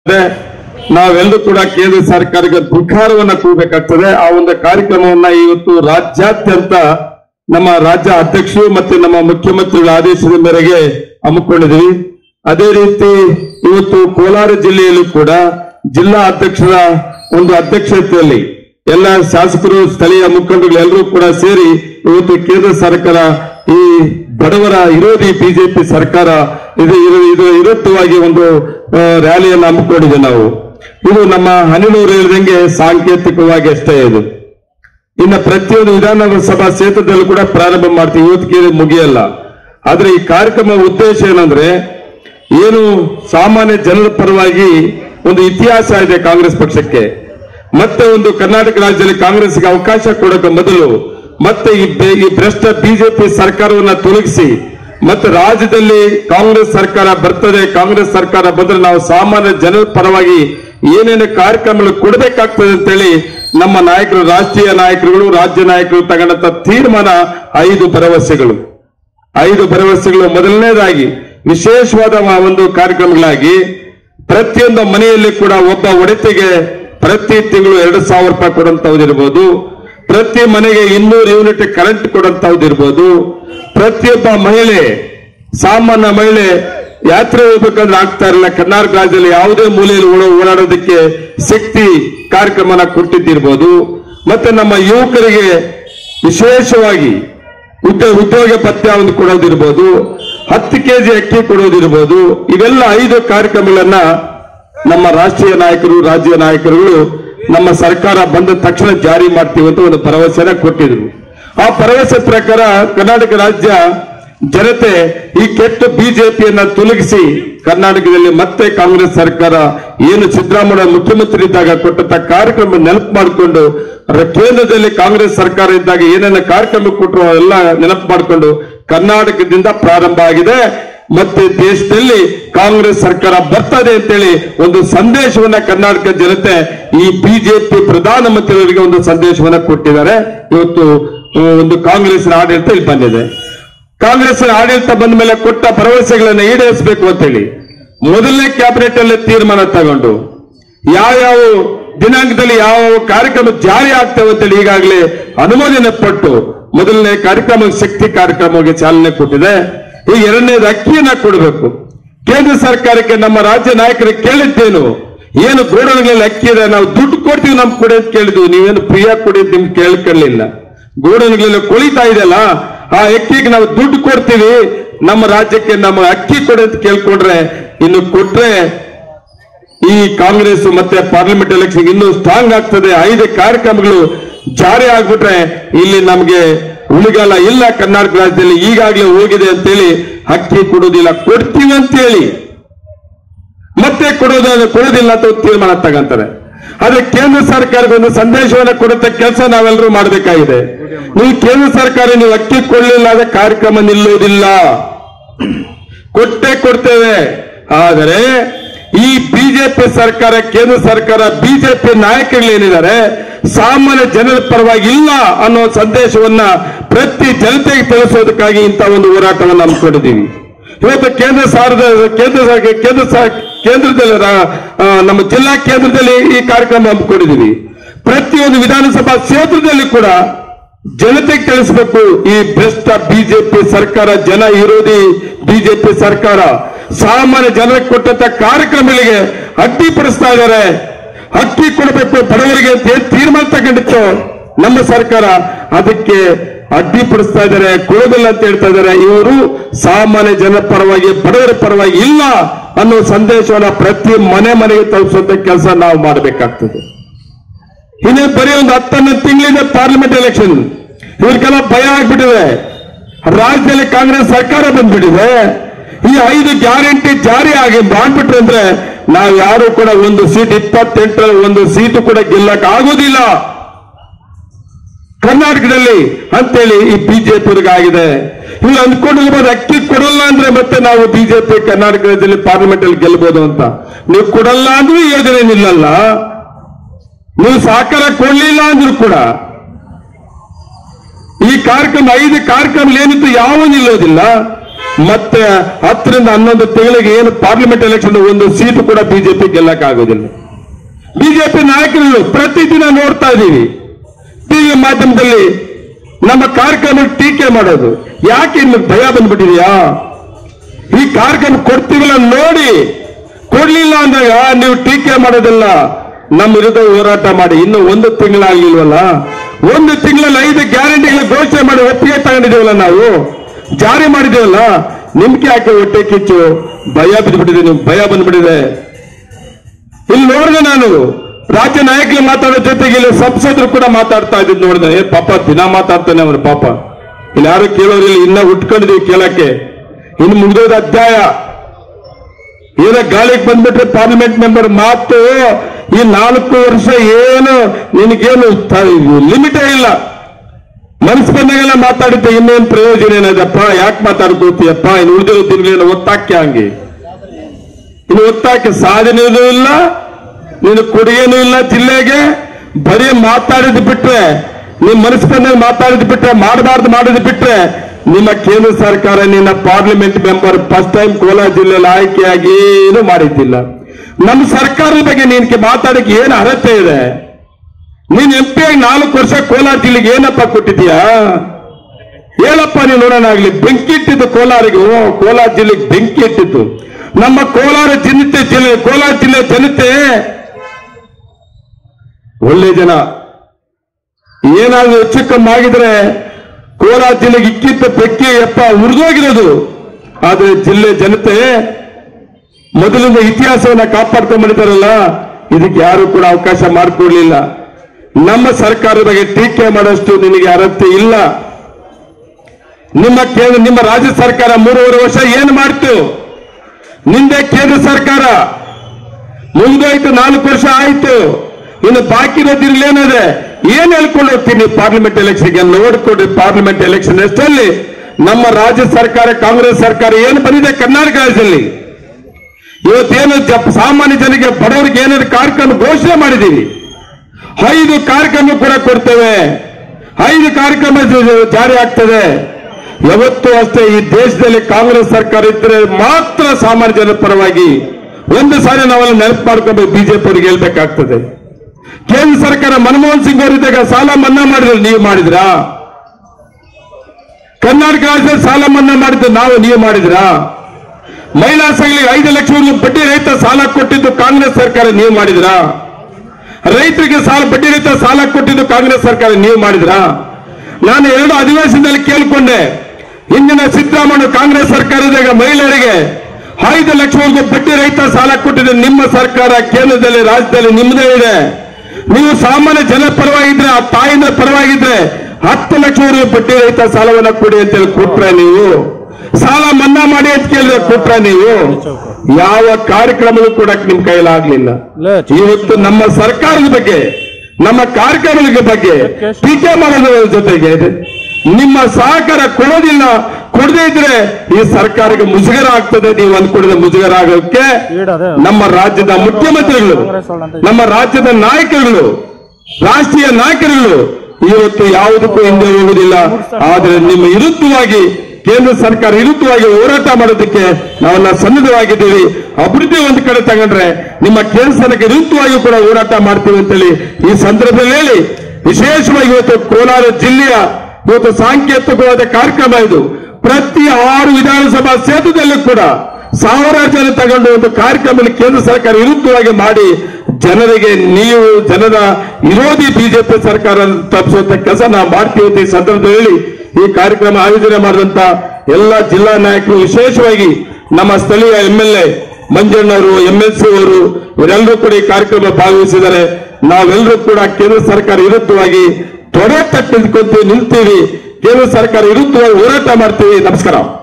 ಇದೆ. ನಾವೆಲ್ಲರೂ ಕೂಡ ಕೇಂದ್ರ ಸರ್ಕಾರಕ್ಕೆ ಧಿಕ್ಕಾರವನ್ನ ಕೂಗಬೇಕಾಗ್ತದೆ ಆ ಒಂದು ಕಾರ್ಯಕ್ರಮವನ್ನ ಇವತ್ತು ರಾಜ್ಯಾದ್ಯಂತ ನಮ್ಮ ರಾಜ್ಯ ಅಧ್ಯಕ್ಷರು ಮತ್ತೆ ನಮ್ಮ ಮುಖ್ಯಮಂತ್ರಿಗಳ ಆದೇಶದ ಮೇರೆಗೆ ಹಮ್ಮಿಕೊಂಡಿದ್ದೀವಿ ಅದೇ ರೀತಿ ಇವತ್ತು ಕೋಲಾರ ಜಿಲ್ಲೆಯಲ್ಲೂ ಕೂಡ ಜಿಲ್ಲಾ ಅಧ್ಯಕ್ಷರ ಒಂದು ಅಧ್ಯಕ್ಷತೆಯಲ್ಲಿ ಎಲ್ಲ ಶಾಸಕರು ಸ್ಥಳೀಯ ಮುಖಂಡರು ಎಲ್ಲರೂ ಕೂಡ ಸೇರಿ ಇವತ್ತು ಕೇಂದ್ರ ಸರ್ಕಾರ ಈ ಬಡವರ ವಿರೋಧಿ ಬಿಜೆಪಿ ಸರ್ಕಾರ ಇದು ಇದು- ಇದು ವಿರುದ್ಧವಾಗಿ ಒಂದು ಆ, ರ್ಯಾಲಿಯನ್ನು ಹಮ್ಮಿಕೊಂಡಿದೆ ನಾವು ಇದು ನಮ್ಮ ಹನಿನೂರು ಹೇಳಿದಂಗೆ ಸಾಂಕೇತಿಕವಾಗಿ ಅಷ್ಟೇ ಇದು ಇನ್ನು ಪ್ರತಿಯೊಂದು ವಿಧಾನಸಭಾ ಕ್ಷೇತ್ರದಲ್ಲೂ ಕೂಡ ಪ್ರಾರಂಭ ಮಾಡ್ತೀವಿ ಇವತ್ತಿಗೆ ಇದು ಮುಗಿಯಲ್ಲ ಆದ್ರೆ ಈ ಕಾರ್ಯಕ್ರಮ ಉದ್ದೇಶ ಏನಂದ್ರೆ ಏನು ಸಾಮಾನ್ಯ ಜನರ ಪರವಾಗಿ ಒಂದು ಇತಿಹಾಸ ಇದೆ ಕಾಂಗ್ರೆಸ್ ಪಕ್ಷಕ್ಕೆ ಮತ್ತೆ ಒಂದು ಕರ್ನಾಟಕ ರಾಜ್ಯದಲ್ಲಿ ಕಾಂಗ್ರೆಸ್ಗೆ ಅವಕಾಶ ಕೊಡೋಕೆ ಮೊದಲು ಮತ್ತೆ ಈ ಬೆ- ಈ ಭ್ರಷ್ಟ ಬಿಜೆಪಿ ಸರ್ಕಾರವನ್ನ ತೊಲಗಿಸಿ ಮತ್ತೆ ರಾಜ್ಯದಲ್ಲಿ ಕಾಂಗ್ರೆಸ್ ಸರ್ಕಾರ ಬರ್ತದೆ ಕಾಂಗ್ರೆಸ್ ಸರ್ಕಾರ ಬಂದ್ರೆ ನಾವು ಸಾಮಾನ್ಯ ಜನರ ಪರವಾಗಿ ಏನೇನು ಕಾರ್ಯಕ್ರಮಗಳು ಕೊಡಬೇಕಾಗ್ತದೆ ಅಂತೇಳಿ ನಮ್ಮ ನಾಯಕರು ರಾಷ್ಟ್ರೀಯ ನಾಯಕರುಗಳು ರಾಜ್ಯ ನಾಯಕರು ತಗೊಂಡಂತ ತೀರ್ಮಾನ ಐದು ಭರವಸೆಗಳು ಐದು ಭರವಸೆಗಳು ಮೊದಲನೇದಾಗಿ ವಿಶೇಷವಾದ ಒಂದು ಕಾರ್ಯಕ್ರಮಗಳಾಗಿ ಪ್ರತಿಯೊಂದು ಮನೆಯಲ್ಲಿ ಕೂಡ ಒಬ್ಬ ಒಡೆತೆಗೆ ಪ್ರತಿ ತಿಂಗಳು ಎರಡು ಸಾವಿರ ರೂಪಾಯಿ ಕೊಡುವಂತವ್ದಿರ್ಬೋದು ಪ್ರತಿ ಮನೆಗೆ ಇನ್ನೂರು ಯೂನಿಟ್ ಕರೆಂಟ್ ಕೊಡುವಂತವ್ದಿರ್ಬೋದು ಪ್ರತಿಯೊಬ್ಬ ಮಹಿಳೆ ಸಾಮಾನ್ಯ ಮಹಿಳೆ ಯಾತ್ರೆ ಹೋಗ್ಬೇಕಂದ್ರೆ ಆಗ್ತಾ ಇರಲಿಲ್ಲ ಕರ್ನಾಟಕ ರಾಜ್ಯದಲ್ಲಿ ಯಾವುದೇ ಮೂಲೆಯಲ್ಲಿ ಓಡ- ಓಡಾಡೋದಕ್ಕೆ ಶಕ್ತಿ ಕಾರ್ಯಕ್ರಮನ ಕೊಟ್ಟಿದ್ದಿರ್ಬೋದು ಮತ್ತೆ ನಮ್ಮ ಯುವಕರಿಗೆ ವಿಶೇಷವಾಗಿ ಉದ್ಯೋಗ ಉದ್ಯೋಗ ಭತ್ಯ ಒಂದು ಕೊಡೋದಿರ್ಬೋದು ಹತ್ತು ಕೆಜಿ ಅಕ್ಕಿ ಕೊಡೋದಿರ್ಬೋದು ಇವೆಲ್ಲ ಐದು ಕಾರ್ಯಕ್ರಮಗಳನ್ನ ನಮ್ಮ ರಾಷ್ಟ್ರೀಯ ನಾಯಕರು ರಾಜ್ಯ ನಾಯಕರುಗಳು ನಮ್ಮ ಸರ್ಕಾರ ಬಂದ ತಕ್ಷಣ ಜಾರಿ ಮಾಡ್ತೀವಿ ಅಂತ ಒಂದು ಭರವಸೆನ ಕೊಟ್ಟಿದ್ರು ಆ ಭರವಸೆ ಪ್ರಕಾರ ಕರ್ನಾಟಕ ರಾಜ್ಯ ಜನತೆ ಈ ಕೆಟ್ಟ ಬಿಜೆಪಿಯನ್ನ ತೊಲಗಿಸಿ ಕರ್ನಾಟಕದಲ್ಲಿ ಮತ್ತೆ ಕಾಂಗ್ರೆಸ್ ಸರ್ಕಾರ ಏನು ಸಿದ್ದರಾಮಯ್ಯ ಮುಖ್ಯಮಂತ್ರಿ ಇದ್ದಾಗ ಕೊಟ್ಟಂತ ಕಾರ್ಯಕ್ರಮ ನೆನಪು ಮಾಡಿಕೊಂಡು ರ- ಕೇಂದ್ರದಲ್ಲಿ ಕಾಂಗ್ರೆಸ್ ಸರ್ಕಾರ ಇದ್ದಾಗ ಏನೇನು ಕಾರ್ಯಕ್ರಮ ಕೊಟ್ಟರು ಎಲ್ಲ ನೆನಪು ಮಾಡಿಕೊಂಡು ಕರ್ನಾಟಕದಿಂದ ಪ್ರಾರಂಭ ಆಗಿದೆ ಮತ್ತೆ ದೇಶದಲ್ಲಿ ಕಾಂಗ್ರೆಸ್ ಸರ್ಕಾರ ಬರ್ತದೆ ಅಂತೇಳಿ ಒಂದು ಸಂದೇಶವನ್ನ ಕರ್ನಾಟಕ ಜನತೆ ಈ ಬಿಜೆಪಿ ಪ್ರಧಾನಮಂತ್ರಿಯವರಿಗೆ ಒಂದು ಸಂದೇಶವನ್ನ ಕೊಟ್ಟಿದ್ದಾರೆ ಇವತ್ತು ಆ, ಒಂದು ಕಾಂಗ್ರೆಸ್ನ ಆಡಳಿತ ಇಲ್ಲಿ ಬಂದಿದೆ ಕಾಂಗ್ರೆಸ್ ಆಡಳಿತ ಬಂದ ಮೇಲೆ ಕೊಟ್ಟ ಭರವಸೆಗಳನ್ನು ಈಡೇರಿಸಬೇಕು ಅಂತೇಳಿ ಮೊದಲನೇ ಕ್ಯಾಬಿನೆಟ್ ಅಲ್ಲಿ ತೀರ್ಮಾನ ತಗೊಂಡು ಯಾವ್ಯಾವ ದಿನಾಂಕದಲ್ಲಿ ಯಾವ ಕಾರ್ಯಕ್ರಮ ಜಾರಿ ಆಗ್ತವೆ ಅಂತೇಳಿ ಈಗಾಗಲೇ ಅನುಮೋದನೆ ಪಟ್ಟು ಮೊದಲನೇ ಕಾರ್ಯಕ್ರಮ ಶಕ್ತಿ ಕಾರ್ಯಕ್ರಮಕ್ಕೆ ಚಾಲನೆ ಕೊಟ್ಟಿದೆ ಈಗ ಎರಡನೇದು ಅಕ್ಕಿಯನ್ನ ಕೊಡಬೇಕು ಕೇಂದ್ರ ಸರ್ಕಾರಕ್ಕೆ ನಮ್ಮ ರಾಜ್ಯ ನಾಯಕರಿಗೆ ಕೇಳಿದ್ದೇನು ಏನು ಗೋಡನ್ಗಳಲ್ಲಿ ಅಕ್ಕಿ ಇದೆ ನಾವು ದುಡ್ಡು ಕೊಡ್ತೀವಿ ನಮ್ಗೆ ಕೊಡಿ ಅಂತ ಕೇಳಿದ್ವಿ ನೀವೇನು ಪ್ರಿಯ ಕೊಡಿ ಅಂತ ನಿಮ್ಗೆ ಕೇಳ್ಕೊಳ್ಳಿಲ್ಲ ಗೋಡನ್ಗಳೆಲ್ಲ ಕೊಳಿತಾ ಇದೆಯಲ್ಲ ಆ ಅಕ್ಕಿಗೆ ನಾವು ದುಡ್ಡು ಕೊಡ್ತೀವಿ ನಮ್ಮ ರಾಜ್ಯಕ್ಕೆ ನಮ್ಮ ಅಕ್ಕಿ ಕೊಡಿ ಅಂತ ಕೇಳ್ಕೊಂಡ್ರೆ ಇನ್ನು ಕೊಟ್ರೆ ಈ ಕಾಂಗ್ರೆಸ್ ಮತ್ತೆ ಪಾರ್ಲಿಮೆಂಟ್ ಎಲೆಕ್ಷನ್ ಇನ್ನೂ ಸ್ಟ್ರಾಂಗ್ ಆಗ್ತದೆ ಐದು ಕಾರ್ಯಕ್ರಮಗಳು ಜಾರಿ ಆಗ್ಬಿಟ್ರೆ ಇಲ್ಲಿ ನಮಗೆ ಉಳಿಗಾಲ ಇಲ್ಲ ಕರ್ನಾಟಕ ರಾಜ್ಯದಲ್ಲಿ ಈಗಾಗಲೇ ಹೋಗಿದೆ ಅಂತೇಳಿ ಅಕ್ಕಿ ಕೊಡೋದಿಲ್ಲ ಕೊಡ್ತೀವಿ ಅಂತೇಳಿ ಮತ್ತೆ ಕೊಡೋದು ಕೊಡೋದಿಲ್ಲ ಅಂತ ಒಂದು ತೀರ್ಮಾನ ತಗಂತಾರೆ ಆದ್ರೆ ಕೇಂದ್ರ ಸರ್ಕಾರಕ್ಕೆ ಒಂದು ಸಂದೇಶವನ್ನ ಕೊಡುತ್ತ ಕೆಲಸ ನಾವೆಲ್ಲರೂ ಮಾಡಬೇಕಾಗಿದೆ ನೀವು ಕೇಂದ್ರ ಸರ್ಕಾರ ನೀವು ಅಕ್ಕಿ ಕೊಡಲಿಲ್ಲ ಆದ್ರೆ ಕಾರ್ಯಕ್ರಮ ನಿಲ್ಲುವುದಿಲ್ಲ ಕೊಟ್ಟೆ ಕೊಡ್ತೇವೆ ಆದರೆ ಈ ಬಿಜೆಪಿ ಸರ್ಕಾರ ಕೇಂದ್ರ ಸರ್ಕಾರ ಬಿಜೆಪಿ ನಾಯಕಗಳೇನಿದ್ದಾರೆ ಸಾಮಾನ್ಯ ಜನರ ಪರವಾಗಿ ಇಲ್ಲ ಅನ್ನೋ ಸಂದೇಶವನ್ನ ಪ್ರತಿ ಜನತೆಗೆ ತಿಳಿಸೋದಕ್ಕಾಗಿ ಇಂಥ ಒಂದು ಹೋರಾಟವನ್ನು ಹಮ್ಮಿಕೊಂಡಿದ್ದೀವಿ ಇವತ್ತು ಕೇಂದ್ರ ಸಾರದ ಕೇಂದ್ರ ಸರ್ಕಾರ ಕೇಂದ್ರ ಸ- ಕೇಂದ್ರದಲ್ಲಿ ರಾ- ಆ, ನಮ್ಮ ಜಿಲ್ಲಾ ಕೇಂದ್ರದಲ್ಲಿ ಈ ಕಾರ್ಯಕ್ರಮ ಹಮ್ಮಿಕೊಂಡಿದ್ದೀವಿ ಪ್ರತಿಯೊಂದು ವಿಧಾನಸಭಾ ಕ್ಷೇತ್ರದಲ್ಲಿ ಕೂಡ ಜನತೆಗೆ ತಿಳಿಸಬೇಕು ಈ ಭ್ರಷ್ಟ ಬಿಜೆಪಿ ಸರ್ಕಾರ ಜನ ವಿರೋಧಿ ಬಿಜೆಪಿ ಸರ್ಕಾರ ಸಾಮಾನ್ಯ ಜನರಿಗೆ ಕೊಟ್ಟಂತ ಕಾರ್ಯಕ್ರಮಗಳಿಗೆ ಅಡ್ಡಿಪಡಿಸ್ತಾ ಇದ್ದಾರೆ ಅಕ್ಕಿ ಕೊಡಬೇಕು ಬಡವರಿಗೆ ಅಂತ ಏನ್ ತೀರ್ಮಾನ ತಗೊಂಡಿತ್ತು ನಮ್ಮ ಸರ್ಕಾರ ಅದಕ್ಕೆ ಅಡ್ಡಿಪಡಿಸ್ತಾ ಇದ್ದಾರೆ ಕೊಡೋದಿಲ್ಲ ಅಂತ ಹೇಳ್ತಾ ಇದ್ದಾರೆ ಇವರು ಸಾಮಾನ್ಯ ಜನರ ಪರವಾಗಿ ಬಡವರ ಪರವಾಗಿ ಇಲ್ಲ ಅನ್ನೋ ಸಂದೇಶವನ್ನ ಪ್ರತಿ ಮನೆ ಮನೆಗೆ ತಲುಪಿಸುವಂತ ಕೆಲಸ ನಾವು ಮಾಡಬೇಕಾಗ್ತದೆ ಇನ್ನು ಬರೀ ಒಂದು ಹತ್ತೊಂಬತ್ತು ತಿಂಗಳಿಂದ ಪಾರ್ಲಿಮೆಂಟ್ ಎಲೆಕ್ಷನ್ ಇವ್ರಿಗೆಲ್ಲ ಭಯ ಆಗ್ಬಿಟ್ಟಿದೆ ರಾಜ್ಯದಲ್ಲಿ ಕಾಂಗ್ರೆಸ್ ಸರ್ಕಾರ ಬಂದ್ಬಿಟ್ಟಿದೆ ಈ ಐದು ಗ್ಯಾರಂಟಿ ಜಾರಿ ಆಗಿ ಮಾಡ್ಬಿಟ್ರೆ ಅಂದ್ರೆ ನಾವು ಯಾರು ಕೂಡ ಒಂದು ಸೀಟ್ ಇಪ್ಪತ್ತೆಂಟರಲ್ಲಿ ಒಂದು ಸೀಟು ಕೂಡ ಗೆಲ್ಲಕ್ ಆಗೋದಿಲ್ಲ ಕರ್ನಾಟಕದಲ್ಲಿ ಅಂತೇಳಿ ಈ ಬಿಜೆಪಿ ಆಗಿದೆ ಇವ್ರು ಅಂದ್ಕೊಂಡಿರ್ಬೋದು ಅಕ್ಕಿ ಕೊಡಲ್ಲ ಅಂದ್ರೆ ಮತ್ತೆ ನಾವು ಬಿಜೆಪಿ ಕರ್ನಾಟಕದಲ್ಲಿ ಪಾರ್ಲಿಮೆಂಟ್ ಅಲ್ಲಿ ಗೆಲ್ಬಹುದು ಅಂತ ನೀವು ಕೊಡಲ್ಲ ಅಂದ್ರೂ ಈ ಯೋಜನೆ ನಿಲ್ಲಲ್ಲ ನೀವು ಸಹಕಾರ ಕೊಡ್ಲಿಲ್ಲ ಅಂದ್ರೂ ಕೂಡ ಈ ಕಾರ್ಯಕ್ರಮ ಐದು ಕಾರ್ಯಕ್ರಮ ಏನಿತ್ತು ಯಾವ ನಿಲ್ಲೋದಿಲ್ಲ ಮತ್ತೆ ಹತ್ತರಿಂದ ಹನ್ನೊಂದು ತಿಂಗಳಿಗೆ ಏನು ಪಾರ್ಲಿಮೆಂಟ್ ಎಲೆಕ್ಷನ್ ಒಂದು ಸೀಟು ಕೂಡ ಬಿಜೆಪಿ ಗೆಲ್ಲಕ್ ಆಗೋದಿಲ್ಲ ಬಿಜೆಪಿ ನಾಯಕರು ಪ್ರತಿದಿನ ನೋಡ್ತಾ ಇದ್ದೀವಿ ಟಿವಿ ಮಾಧ್ಯಮದಲ್ಲಿ ನಮ್ಮ ಕಾರ್ಯಕ್ರಮ ಟೀಕೆ ಮಾಡೋದು ಯಾಕೆ ನಿಮಗೆ ಭಯ ಬಂದ್ಬಿಟ್ಟಿದೆಯಾ ಈ ಕಾರ್ಯಕ್ರಮ ಕೊಡ್ತೀವಲ್ಲ ನೋಡಿ ಕೊಡ್ಲಿಲ್ಲ ಅಂದಾಗ ನೀವು ಟೀಕೆ ಮಾಡೋದಿಲ್ಲ ನಮ್ಮ ವಿರುದ್ಧ ಹೋರಾಟ ಮಾಡಿ ಇನ್ನು ಒಂದು ತಿಂಗಳಾಗಿಲ್ವಲ್ಲ ಒಂದು ತಿಂಗಳಲ್ಲಿ ಐದು ಗ್ಯಾರಂಟಿಗಳ ಘೋಷಣೆ ಮಾಡಿ ಒಪ್ಪಿಗೆ ತಗೊಂಡಿದ್ದೀವಲ್ಲ ನಾವು ಜಾರಿ ಮಾಡಿದ್ದೀವಲ್ಲ ನಿಮ್ಗೆ ಯಾಕೆ ಹೊಟ್ಟೆ ಕಿಚ್ಚು ಭಯ ಬಿದ್ದುಬಿಟ್ಟಿದೆ ನಿಮ್ಗೆ ಭಯ ಬಂದ್ಬಿಟ್ಟಿದೆ ಇಲ್ಲಿ ನೋಡಿದೆ ನಾನು ರಾಜ್ಯ ನಾಯಕರು ಮಾತಾಡೋ ಜೊತೆಗೆ ಇಲ್ಲಿ ಸಂಸದರು ಕೂಡ ಮಾತಾಡ್ತಾ ಇದ್ದು ನೋಡಿದೆ ಏ ಪಾಪ ದಿನ ಮಾತಾಡ್ತಾನೆ ಅವನು ಪಾಪ ಇಲ್ಲಿ ಯಾರು ಕೇಳೋರಿಲ್ಲ ಇನ್ನ ಉಟ್ಕೊಂಡಿದೀವಿ ಕೇಳಕ್ಕೆ ಇನ್ನು ಮುಗಿದೋದ ಅಧ್ಯಾಯ ಏನೋ ಗಾಳಿಗೆ ಬಂದ್ಬಿಟ್ರೆ ಪಾರ್ಲಿಮೆಂಟ್ ಮೆಂಬರ್ ಮಾತು ಈ ನಾಲ್ಕು ವರ್ಷ ಏನು ನಿನಗೇನು ಲಿಮಿಟೇ ಇಲ್ಲ ಮನಸ್ಸು ಬಂದಾಗೆಲ್ಲ ಮಾತಾಡಿದ್ದೆ ಇನ್ನೇನು ಪ್ರಯೋಜನ ಏನದಪ್ಪ ಯಾಕೆ ಮಾತಾಡ್ಕೋತೀಯಪ್ಪ ಇನ್ನು ಉಳಿದಿರೋ ದಿನಗಳೇನು ಒತ್ತಾಕ್ಯ ಹಂಗೆ ಇನ್ನು ಒತ್ತಾಕೆ ಸಾಧನೆಯೂ ಇಲ್ಲ ನೀನು ಕೊಡುಗೆನೂ ಇಲ್ಲ ಜಿಲ್ಲೆಗೆ ಬರೀ ಮಾತಾಡಿದ್ ಬಿಟ್ರೆ ನಿಮ್ ಮನಸ್ಸು ಬಂದಾಗ ಮಾತಾಡಿದ್ ಬಿಟ್ರೆ ಮಾಡಬಾರ್ದು ಮಾಡಿದ್ ಬಿಟ್ರೆ ನಿಮ್ಮ ಕೇಂದ್ರ ಸರ್ಕಾರ ನಿನ್ನ parliament member first time Kolar ಜಿಲ್ಲೆಯಲ್ಲಿ ಆಯ್ಕೆಯಾಗಿ ಏನು ಮಾಡಿದ್ದಿಲ್ಲ ನಮ್ಮ ಸರ್ಕಾರದ ಬಗ್ಗೆ ನೀನ್ಗೆ ಮಾತಾಡಕ್ಕೆ ಏನು ಅರ್ಹತೆ ಇದೆ ನೀನ್ ಎಂ ಪಿ ಆಗಿ ನಾಲ್ಕು ವರ್ಷ ಕೋಲಾರ ಜಿಲ್ಲೆಗೆ ಏನಪ್ಪ ಕೊಟ್ಟಿದ್ಯಾ ಹೇಳಪ್ಪ ನೀವು ನೋಡೋಣ ಆಗ್ಲಿ ಬೆಂಕಿ ಇಟ್ಟಿದ್ದು ಕೋಲಾರಿಗೆ ಓ ಕೋಲಾರ ಜಿಲ್ಲೆಗೆ ಬೆಂಕಿ ಇಟ್ಟಿದ್ದು ನಮ್ಮ ಕೋಲಾರ ಜನತೆ ಜಿಲ್ಲೆ ಕೋಲಾರ ಜಿಲ್ಲೆ ಜನತೆ ಒಳ್ಳೆ ಜನ ಏನಾದ್ರೂ ಹೆಚ್ಚು ಕಮ್ಮಿ ಆಗಿದ್ರೆ ಕೋಲಾರ ಜಿಲ್ಲೆಗೆ ಇಕ್ಕಿದ್ದ ಬೆಕ್ಕಿ ಯಪ್ಪ ಉರಿದೋಗಿರೋದು ಆದ್ರೆ ಜಿಲ್ಲೆ ಜನತೆ ಮೊದಲಿಂದ ಇತಿಹಾಸವನ್ನ ಕಾಪಾಡ್ಕೊಂಡ್ ಬಂದಿದ್ದಾರಲ್ಲ ಇದಕ್ಕೆ ಯಾರು ಕೂಡ ಅವಕಾಶ ಮಾಡಿಕೊಡ್ಲಿಲ್ಲ ನಮ್ಮ ಸರ್ಕಾರದ ಬಗ್ಗೆ ಟೀಕೆ ಮಾಡೋಷ್ಟು ನಿನಗೆ ಅರ್ಹತೆ ಇಲ್ಲ ನಿಮ್ಮ ಕೇಂದ್ರ ನಿಮ್ಮ ರಾಜ್ಯ ಸರ್ಕಾರ ಮೂರುವರೆ ವರ್ಷ ಏನು ಮಾಡ್ತು ನಿಂದೆ ಕೇಂದ್ರ ಸರ್ಕಾರ ಮುಗಿದೋಯ್ತು ನಾಲ್ಕು ವರ್ಷ ಆಯ್ತು ಇನ್ನು ಬಾಕಿ ಇರೋದಿಲ್ಲ ಏನಿದೆ ಏನ್ ಹೇಳ್ಕೊಂಡು ಹೋಗ್ತೀನಿ ಪಾರ್ಲಿಮೆಂಟ್ ಎಲೆಕ್ಷನ್ಗೆ ನೋಡ್ಕೊಡ್ರಿ ಪಾರ್ಲಿಮೆಂಟ್ ಎಲೆಕ್ಷನ್ ಅಷ್ಟಲ್ಲಿ ನಮ್ಮ ರಾಜ್ಯ ಸರ್ಕಾರ ಕಾಂಗ್ರೆಸ್ ಸರ್ಕಾರ ಏನು ಬಂದಿದೆ ಕರ್ನಾಟಕ ರಾಜ್ಯದಲ್ಲಿ ಇವತ್ತೇನು ಜ- ಸಾಮಾನ್ಯ ಜನರಿಗೆ ಬಡವರಿಗೆ ಏನಾದ್ರು ಕಾರ್ಯಕ್ರಮ ಘೋಷಣೆ ಮಾಡಿದ್ದೀವಿ ಐದು ಕಾರ್ಯಕ್ರಮ ಕೂಡ ಕೊಡ್ತೇವೆ ಐದು ಕಾರ್ಯಕ್ರಮ ಜ- ಜಾರಿ ಆಗ್ತದೆ ಯಾವತ್ತೂ ಅಷ್ಟೇ ಈ ದೇಶದಲ್ಲಿ ಕಾಂಗ್ರೆಸ್ ಸರ್ಕಾರ ಇದ್ರೆ ಮಾತ್ರ ಸಾಮಾನ್ಯ ಜನರ ಪರವಾಗಿ ಒಂದು ಸಾರಿ ನಾವೆಲ್ಲ ನೆನಪು ಮಾಡ್ಕೊಂಡು ಬಿಜೆಪಿ ಅವರಿಗೆ ಹೇಳ್ಬೇಕಾಗ್ತದೆ ಕೇಂದ್ರ ಸರ್ಕಾರ ಮನಮೋಹನ್ ಸಿಂಗ್ ಅವರಿದ್ದಾಗ ಸಾಲ ಮನ್ನಾ ಮಾಡಿದ್ರು ನೀವು ಮಾಡಿದ್ರಾ ಕರ್ನಾಟಕ ರಾಜ್ಯದಲ್ಲಿ ಸಾಲ ಮನ್ನಾ ಮಾಡಿದ್ದು ನಾವು ನೀವು ಮಾಡಿದ್ರಾ ಮಹಿಳಾ ಸಂಘಗಳಿಗೆ ಐದು ಲಕ್ಷ ಬಡ್ಡಿ ರಹಿತ ಸಾಲ ಕೊಟ್ಟಿದ್ದು ಕಾಂಗ್ರೆಸ್ ಸರ್ಕಾರ ನೀವು ಮಾಡಿದ್ರಾ ರೈತರಿಗೆ ಸಾಲ ಬಡ್ಡಿ ರಹಿತ ಸಾಲ ಕೊಟ್ಟಿದ್ದು ಕಾಂಗ್ರೆಸ್ ಸರ್ಕಾರ ನೀವು ಮಾಡಿದ್ರಾ ನಾನು ಎರಡು ಅಧಿವೇಶನದಲ್ಲಿ ಕೇಳಿಕೊಂಡೆ ಇಂದಿನ ಸಿದ್ದರಾಮಯ್ಯ ಕಾಂಗ್ರೆಸ್ ಸರ್ಕಾರದಾಗ ಮಹಿಳೆಯರಿಗೆ ಐದು ಲಕ್ಷವರೆಗೂ ಬಡ್ಡಿ ರಹಿತ ಸಾಲ ಕೊಟ್ಟಿದ್ದು ನಿಮ್ಮ ಸರ್ಕಾರ ಕೇಂದ್ರದಲ್ಲಿ ರಾಜ್ಯದಲ್ಲಿ ನಿಮ್ಮದೇ ಇದೆ ನೀವು ಸಾಮಾನ್ಯ ಜನ ಪರವಾಗಿದ್ರೆ ಆ ತಾಯಿನ ಪರವಾಗಿದ್ರೆ ಹತ್ತು ಲಕ್ಷವರೆಗೂ ಬಡ್ಡಿ ರಹಿತ ಸಾಲವನ್ನ ಕೊಡಿ ಅಂತೇಳಿ ಕೊಟ್ರೆ ನೀವು ಸಾಲ ಮನ್ನಾ ಮಾಡಿ ಅಂತ ಕೇಳಿದ್ರೆ ಕೊಟ್ರೆ ನೀವು ಯಾವ ಕಾರ್ಯಕ್ರಮವೂ ಕೂಡ ನಿಮ್ ಕೈಲಾಗ್ಲಿಲ್ಲ ಇವತ್ತು ನಮ್ಮ ಸರ್ಕಾರದ ಬಗ್ಗೆ ನಮ್ಮ ಕಾರ್ಯಕ್ರಮಗಳ ಬಗ್ಗೆ ಟೀಕೆ ಮಾಡೋದ್ರ ಜೊತೆಗೆ ನಿಮ್ಮ ಸಹಕಾರ ಕೊಡೋದಿಲ್ಲ ಕೊಡದೇ ಇದ್ರೆ ಈ ಸರ್ಕಾರಕ್ಕೆ ಮುಜುಗರ ಆಗ್ತದೆ ನೀವು ಅಂದ್ಕೊಂಡಿದ ಮುಜುಗರ ಆಗೋಕ್ಕೆ ನಮ್ಮ ರಾಜ್ಯದ ಮುಖ್ಯಮಂತ್ರಿಗಳು ನಮ್ಮ ರಾಜ್ಯದ ನಾಯಕರುಗಳು ರಾಷ್ಟ್ರೀಯ ನಾಯಕರುಗಳು ಇವತ್ತು ಯಾವುದಕ್ಕೂ ಹಿಂದೆ ಹೋಗುವುದಿಲ್ಲ ಆದರೆ ನಿಮ್ಮ ವಿರುದ್ಧವಾಗಿ ಕೇಂದ್ರ ಸರ್ಕಾರ ವಿರುದ್ಧವಾಗಿ ಹೋರಾಟ ಮಾಡೋದಕ್ಕೆ ನಾವೆಲ್ಲ ಸನ್ನದ್ಧವಾಗಿದ್ದೀವಿ ಅಭಿವೃದ್ಧಿ ಒಂದು ಕಡೆ ತಗೊಂಡ್ರೆ ನಿಮ್ಮ ಕೇಂದ್ರ ಸರ್ಕಾರಕ್ಕೆ ವಿರುದ್ಧವಾಗಿ ಕೂಡ ಹೋರಾಟ ಮಾಡ್ತೀವಿ ಅಂತೇಳಿ ಈ ಸಂದರ್ಭದಲ್ಲಿ ಹೇಳಿ ವಿಶೇಷವಾಗಿ ಇವತ್ತು ಕೋಲಾರ ಜಿಲ್ಲೆಯ ಇವತ್ತು ಸಾಂಕೇತಿಕವಾದ ಕಾರ್ಯಕ್ರಮ ಇದು ಪ್ರತಿ ಆರು ವಿಧಾನಸಭಾ ಕ್ಷೇತ್ರದಲ್ಲೂ ಕೂಡ ಸಾವಿರಾರು ಜನ ತಗೊಂಡು ಒಂದು ಕಾರ್ಯಕ್ರಮದಲ್ಲಿ ಕೇಂದ್ರ ಸರ್ಕಾರ ವಿರುದ್ಧವಾಗಿ ಮಾಡಿ ಜನರಿಗೆ ನೀವು ಜನರ ವಿರೋಧಿ ಬಿಜೆಪಿ ಸರ್ಕಾರ ತಪ್ಪಿಸುವಂತ ಕೆಲಸ ನಾವು ಮಾಡ್ತೀವಿ ಅಂತ ಈ ಸಂದರ್ಭದಲ್ಲಿ ಹೇಳಿ ಈ ಕಾರ್ಯಕ್ರಮ ಆಯೋಜನೆ ಮಾಡಿದಂತ ಎಲ್ಲ ಜಿಲ್ಲಾ ನಾಯಕರು ವಿಶೇಷವಾಗಿ ನಮ್ಮ ಸ್ಥಳೀಯ ಎಂ ಎಲ್ ಎ ಮಂಜಣ್ಣವರು ಎಂ ಎಲ್ ಸಿ ಅವರು ಇವರೆಲ್ಲರೂ ಕೂಡ ಈ ಕಾರ್ಯಕ್ರಮ ಭಾಗವಹಿಸಿದ್ದಾರೆ ನಾವೆಲ್ಲರೂ ಕೂಡ ಕೇಂದ್ರ ಸರ್ಕಾರ ವಿರುದ್ಧವಾಗಿ ತೊಡೆ ತಟ್ಟಿದ್ಕೊಂತೀವಿ ನಿಲ್ತೀವಿ ಕೇಂದ್ರ ಸರ್ಕಾರ ವಿರುದ್ಧವಾಗಿ ಹೋರಾಟ ಮಾಡ್ತೀವಿ ನಮಸ್ಕಾರ